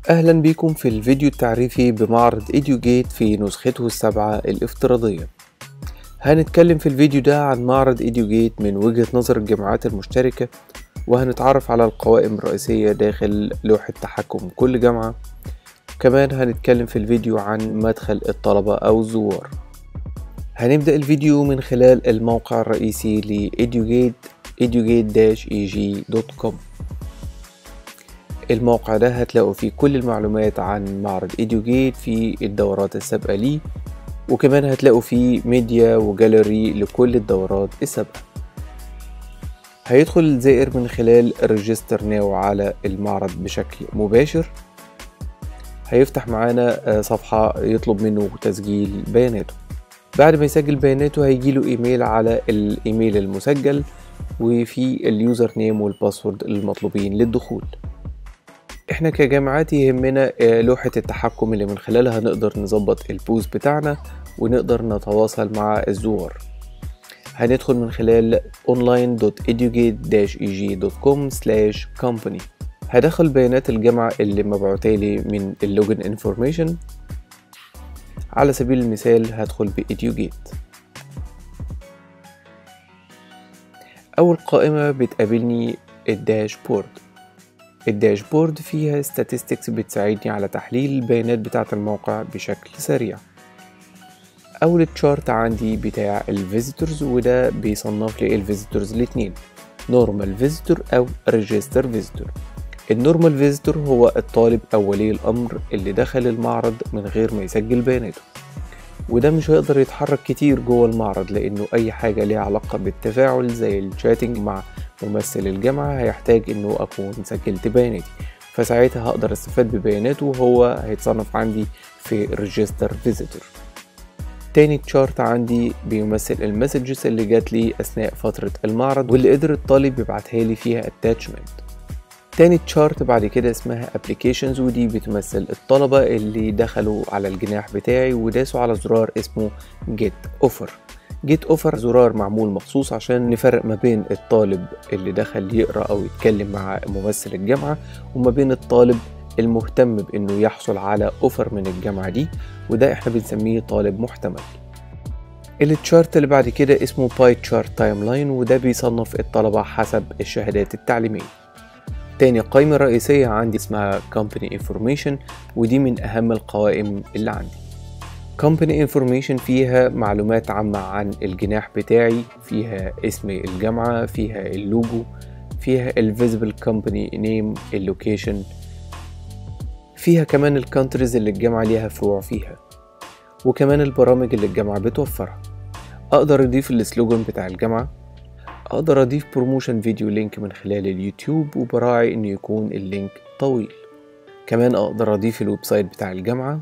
أهلا بكم في الفيديو التعريفي بمعرض إيديوجيت في نسخته السابعة الافتراضية هنتكلم في الفيديو ده عن معرض إيديوجيت من وجهة نظر الجامعات المشتركة وهنتعرف على القوائم الرئيسية داخل لوحة تحكم كل جامعة كمان هنتكلم في الفيديو عن مدخل الطلبة أو الزوار هنبدأ الفيديو من خلال الموقع الرئيسي لإيديوجيت edugate-eg.com الموقع ده هتلاقوا فيه كل المعلومات عن معرض إيديوجيت في الدورات السابقة ليه وكمان هتلاقوا فيه ميديا وجاليري لكل الدورات السابقة هيدخل الزائر من خلال ريجستر ناو على المعرض بشكل مباشر هيفتح معانا صفحة يطلب منه تسجيل بياناته بعد ما يسجل بياناته هيجيله ايميل على الايميل المسجل وفي اليوزر نيم والباسورد المطلوبين للدخول احنا كجامعات يهمنا لوحة التحكم اللي من خلالها نقدر نظبط البوز بتاعنا ونقدر نتواصل مع الزوار هندخل من خلال online.educate-eg.com company هدخل بيانات الجامعة اللي مبعوتالي من اللوجن انفورميشن على سبيل المثال هدخل بإيديوجيت أول قائمة بتقابلني الداشبورد الداشبورد فيها statistics بتساعدني على تحليل البيانات بتاعة الموقع بشكل سريع أول تشارت عندي بتاع الفيزيتورز وده بيصنف لي الفيزيتورز الاتنين نورمال فيزيتور أو ريجستر فيزيتور النورمال فيزيتور هو الطالب أو ولي الأمر اللي دخل المعرض من غير ما يسجل بياناته وده مش هيقدر يتحرك كتير جوه المعرض لأنه أي حاجة ليها علاقة بالتفاعل زي الشاتنج مع ممثل الجامعة هيحتاج إنه أكون سجلت بياناتي فساعتها هقدر استفاد ببياناته وهو هيتصنف عندي في ريجستر فيزيتور تاني تشارت عندي بيمثل المسجز اللي جات لي أثناء فترة المعرض واللي قدر الطالب يبعتها لي فيها attachment تاني تشارت بعد كده اسمها applications ودي بتمثل الطلبة اللي دخلوا على الجناح بتاعي وداسوا على زرار اسمه get offer get offer زرار معمول مخصوص عشان نفرق ما بين الطالب اللي دخل يقرأ أو يتكلم مع ممثل الجامعة وما بين الطالب المهتم بإنه يحصل على اوفر من الجامعة دي وده احنا بنسميه طالب محتمل التشارت اللي بعد كده اسمه باي تشارت تايم لاين وده بيصنف الطلبة حسب الشهادات التعليمية تاني قائمة رئيسية عندي اسمها Company Information ودي من أهم القوائم اللي عندي Company Information فيها معلومات عامة عن الجناح بتاعي فيها اسم الجامعة فيها اللوجو فيها ال Visible Company Name اللوكيشن فيها كمان الكونتريز اللي الجامعة ليها فروع فيها وكمان البرامج اللي الجامعة بتوفرها أقدر أضيف السلوجان بتاع الجامعة أقدر أضيف بروموشن فيديو لينك من خلال اليوتيوب وبراعي إنه يكون اللينك طويل كمان أقدر أضيف الويب سايت بتاع الجامعة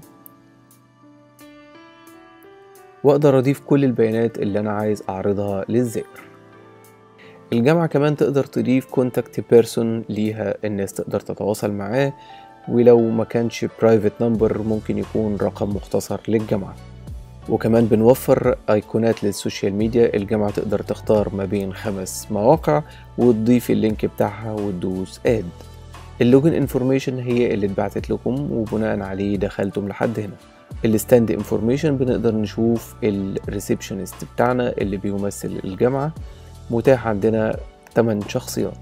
وأقدر أضيف كل البيانات اللي أنا عايز أعرضها للزائر الجامعة كمان تقدر تضيف كونتاكت بيرسون ليها الناس تقدر تتواصل معاه ولو ما كانش برايفت نمبر ممكن يكون رقم مختصر للجامعة وكمان بنوفر ايقونات للسوشيال ميديا الجامعة تقدر تختار ما بين خمس مواقع وتضيف اللينك بتاعها وتدوس اد اللوجن انفورميشن هي اللي اتبعتت لكم وبناء عليه دخلتم لحد هنا الستاند انفورميشن بنقدر نشوف الريسبشنست بتاعنا اللي بيمثل الجامعة متاح عندنا 8 شخصيات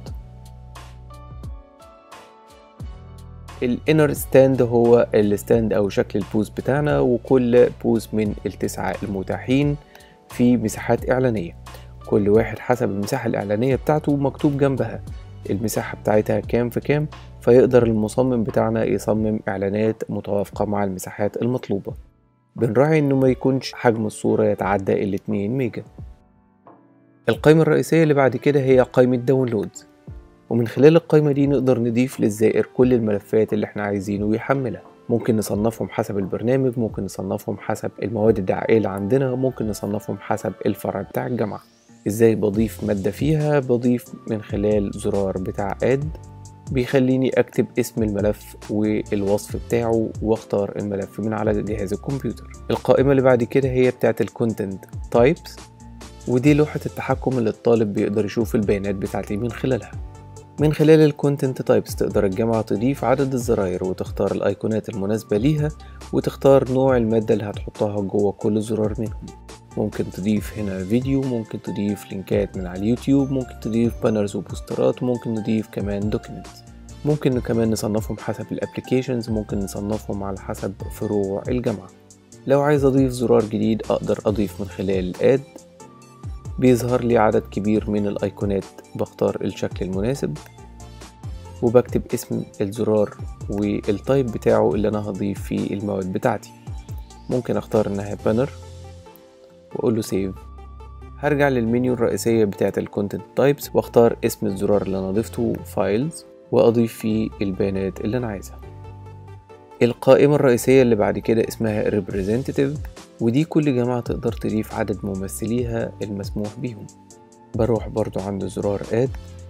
الانر ستاند هو الستاند او شكل البوز بتاعنا وكل بوز من التسعة المتاحين في مساحات اعلانية كل واحد حسب المساحة الاعلانية بتاعته مكتوب جنبها المساحة بتاعتها كام في كام فيقدر المصمم بتاعنا يصمم اعلانات متوافقة مع المساحات المطلوبة بنراعي انه ما يكونش حجم الصورة يتعدى ال 2 ميجا القائمة الرئيسية اللي بعد كده هي قائمة داونلودز ومن خلال القائمة دي نقدر نضيف للزائر كل الملفات اللي احنا عايزينه يحملها ممكن نصنفهم حسب البرنامج ممكن نصنفهم حسب المواد الدعائية اللي عندنا ممكن نصنفهم حسب الفرع بتاع الجامعة ازاي بضيف مادة فيها بضيف من خلال زرار بتاع اد بيخليني اكتب اسم الملف والوصف بتاعه واختار الملف من على جهاز الكمبيوتر القائمة اللي بعد كده هي بتاعت الكونتنت تايبس ودي لوحة التحكم اللي الطالب بيقدر يشوف البيانات بتاعتي من خلالها من خلال الكونتنت تايبس تقدر الجامعة تضيف عدد الزراير وتختار الأيقونات المناسبة ليها وتختار نوع المادة اللي هتحطها جوه كل زرار منهم ممكن تضيف هنا فيديو ممكن تضيف لينكات من على اليوتيوب ممكن تضيف بانرز وبوسترات وممكن نضيف كمان دوكيمنتس ممكن كمان نصنفهم حسب الابليكيشنز ممكن نصنفهم على حسب فروع الجامعة لو عايز أضيف زرار جديد أقدر أضيف من خلال اد بيظهر لي عدد كبير من الأيقونات بختار الشكل المناسب وبكتب اسم الزرار والتايب بتاعه اللي أنا هضيف فيه المواد بتاعتي ممكن أختار إنها بانر وأقول له سيف هرجع للمنيو الرئيسية بتاعة الكونتنت تايبس واختار اسم الزرار اللي أنا ضفته فايلز وأضيف فيه البيانات اللي أنا عايزها القائمة الرئيسية اللي بعد كده اسمها representative ودي كل جامعة تقدر تضيف عدد ممثليها المسموح بيهم بروح برضو عند زرار add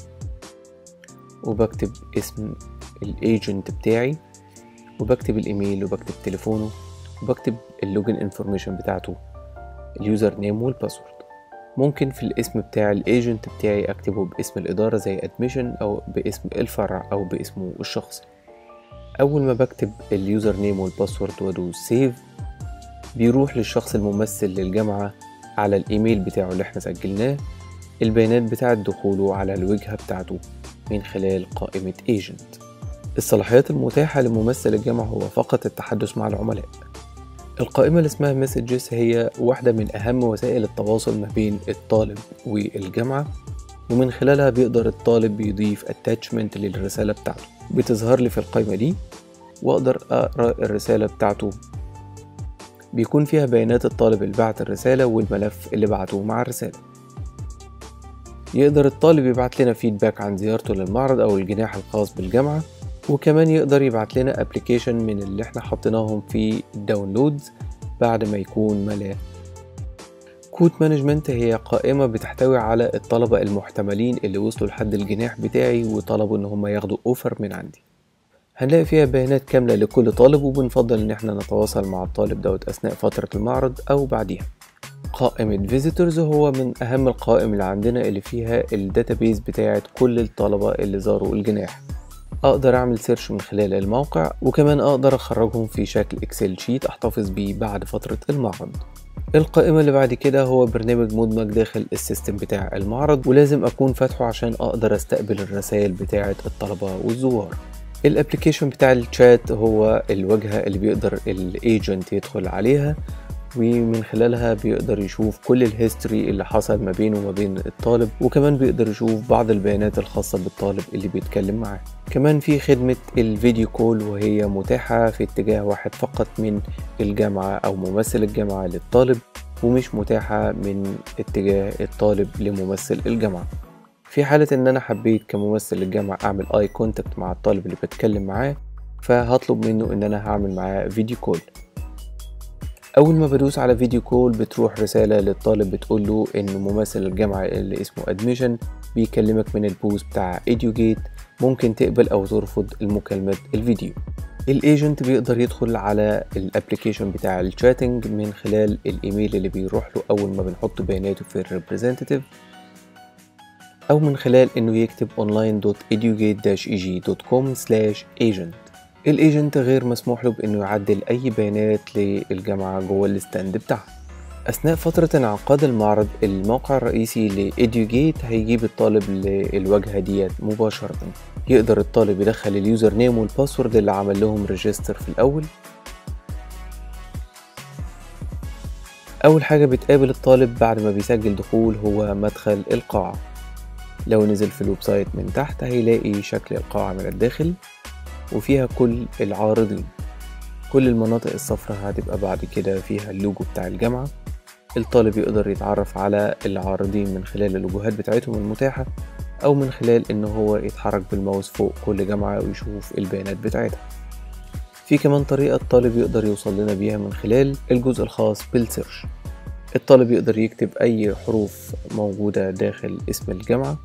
وبكتب اسم الايجنت بتاعي وبكتب الايميل وبكتب تليفونه وبكتب اللوجن انفورميشن بتاعته اليوزر نيم والباسورد ممكن في الاسم بتاع الايجنت بتاعي اكتبه باسم الاداره زي ادميشن او باسم الفرع او باسمه الشخصي اول ما بكتب اليوزر نيم والباسورد وادوس سيف بيروح للشخص الممثل للجامعة على الايميل بتاعه اللي احنا سجلناه البيانات بتاعة دخوله على الوجهة بتاعته من خلال قائمة ايجنت الصلاحيات المتاحة لممثل الجامعة هو فقط التحدث مع العملاء القائمة اللي اسمها مسجز هي واحدة من أهم وسائل التواصل ما بين الطالب والجامعة ومن خلالها بيقدر الطالب يضيف اتاتشمنت للرسالة بتاعته بتظهر لي في القائمة دي وأقدر أقرأ الرسالة بتاعته بيكون فيها بيانات الطالب اللي بعت الرسالة والملف اللي بعته مع الرسالة يقدر الطالب يبعت لنا فيدباك عن زيارته للمعرض أو الجناح الخاص بالجامعة وكمان يقدر يبعت لنا ابلكيشن من اللي احنا حطيناهم في الداونلودز بعد ما يكون ملاه كود مانجمنت هي قائمة بتحتوي على الطلبة المحتملين اللي وصلوا لحد الجناح بتاعي وطلبوا ان هم ياخدوا اوفر من عندي هنلاقي فيها بيانات كاملة لكل طالب وبنفضل ان احنا نتواصل مع الطالب دوت اثناء فترة المعرض او بعديها قائمة فيزيتورز هو من اهم القوائم اللي عندنا اللي فيها الداتابيز بتاعت كل الطلبة اللي زاروا الجناح اقدر اعمل سيرش من خلال الموقع وكمان اقدر اخرجهم في شكل اكسل شيت احتفظ بيه بعد فترة المعرض القائمة اللي بعد كده هو برنامج مدمج داخل السيستم بتاع المعرض ولازم اكون فاتحه عشان اقدر استقبل الرسائل بتاعة الطلبة والزوار الابليكيشن بتاع الشات هو الواجهة اللي بيقدر الايجنت يدخل عليها ومن خلالها بيقدر يشوف كل الهيستوري اللي حصل ما بينه وما بين الطالب وكمان بيقدر يشوف بعض البيانات الخاصة بالطالب اللي بيتكلم معاه كمان في خدمة الفيديو كول وهي متاحة في اتجاه واحد فقط من الجامعة أو ممثل الجامعة للطالب ومش متاحة من اتجاه الطالب لممثل الجامعة في حالة ان انا حبيت كممثل الجامعة اعمل اي كونتاكت مع الطالب اللي بتكلم معاه فهطلب منه ان انا هعمل معاه فيديو كول اول ما بدوس على فيديو كول بتروح رسالة للطالب بتقول له ان ممثل الجامعة اللي اسمه ادميشن بيكلمك من البوست بتاع ايديوجيت ممكن تقبل او ترفض المكالمة الفيديو الايجنت بيقدر يدخل على الابليكيشن بتاع الشاتنج من خلال الايميل اللي بيروح له اول ما بنحط بياناته في الريبريزنتيف او من خلال انه يكتب online.educate-eg.com/agent الايجنت غير مسموح له بانه يعدل اي بيانات للجامعة جوه الستاند بتاعها اثناء فترة انعقاد المعرض الموقع الرئيسي لإديوجيت هيجيب الطالب للواجهة ديت مباشرة يقدر الطالب يدخل اليوزر نيم والباسورد اللي عمل لهم ريجستر في الاول اول حاجة بتقابل الطالب بعد ما بيسجل دخول هو مدخل القاعة لو نزل في الويب سايت من تحت هيلاقي شكل القاعة من الداخل وفيها كل العارضين كل المناطق الصفراء هتبقى بعد كده فيها اللوجو بتاع الجامعة الطالب يقدر يتعرف على العارضين من خلال اللوجوهات بتاعتهم المتاحة أو من خلال إن هو يتحرك بالماوس فوق كل جامعة ويشوف البيانات بتاعتها في كمان طريقة الطالب يقدر يوصل لنا بيها من خلال الجزء الخاص بالسيرش الطالب يقدر يكتب أي حروف موجودة داخل اسم الجامعة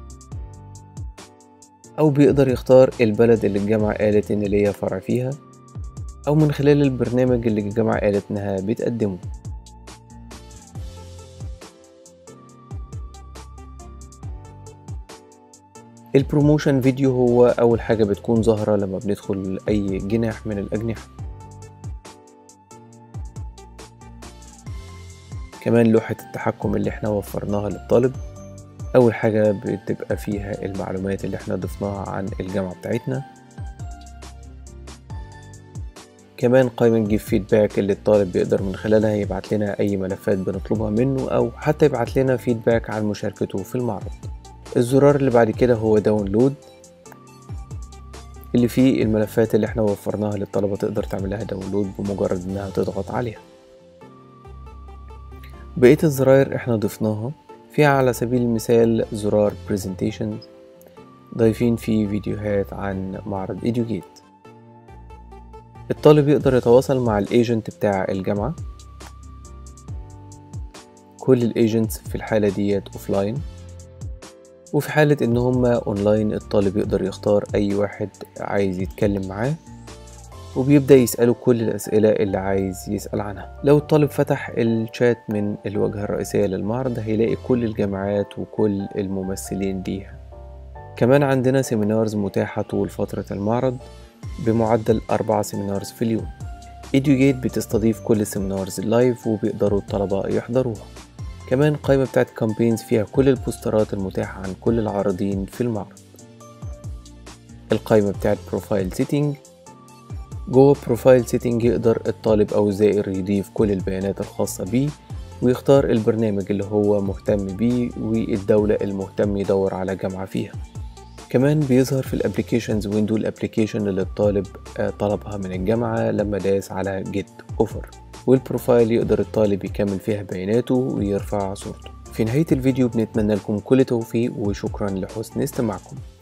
أو بيقدر يختار البلد اللي الجامعة قالت إن ليا فرع فيها أو من خلال البرنامج اللي الجامعة قالت إنها بتقدمه البروموشن فيديو هو أول حاجة بتكون ظاهرة لما بندخل أي جناح من الأجنحة كمان لوحة التحكم اللي احنا وفرناها للطالب أول حاجة بتبقى فيها المعلومات اللي احنا ضفناها عن الجامعة بتاعتنا كمان قائمة جيب فيدباك اللي الطالب بيقدر من خلالها يبعت لنا أي ملفات بنطلبها منه أو حتى يبعت لنا فيدباك عن مشاركته في المعرض الزرار اللي بعد كده هو داونلود اللي فيه الملفات اللي احنا وفرناها للطلبة تقدر تعملها داونلود بمجرد انها تضغط عليها بقية الزراير احنا ضفناها فيها على سبيل المثال زرار presentations ضايفين فيه فيديوهات عن معرض educate الطالب يقدر يتواصل مع الايجنت بتاع الجامعة كل الايجنتس في الحالة ديت اوفلاين وفي حالة ان هما اونلاين الطالب يقدر يختار اي واحد عايز يتكلم معاه وبيبدأ يسأله كل الأسئلة اللي عايز يسأل عنها لو الطالب فتح الشات من الواجهة الرئيسية للمعرض هيلاقي كل الجامعات وكل الممثلين ليها كمان عندنا سيمينارز متاحة طول فترة المعرض بمعدل أربعة سيمينارز في اليوم إيديوجيت بتستضيف كل السيمينارز اللايف وبيقدروا الطلبة يحضروها كمان قائمة بتاعت كامبينز فيها كل البوسترات المتاحة عن كل العارضين في المعرض القائمة بتاعت بروفايل سيتنج جوه بروفايل سيتنج يقدر الطالب أو الزائر يضيف كل البيانات الخاصة بيه ويختار البرنامج اللي هو مهتم بيه والدولة المهتم يدور على جامعة فيها كمان بيظهر في الابليكيشنز ويندو الابليكيشن اللي الطالب طلبها من الجامعة لما داس على جيت اوفر والبروفايل يقدر الطالب يكمل فيها بياناته ويرفع صورته في نهاية الفيديو بنتمنى لكم كل توفيق وشكرا لحسن استماعكم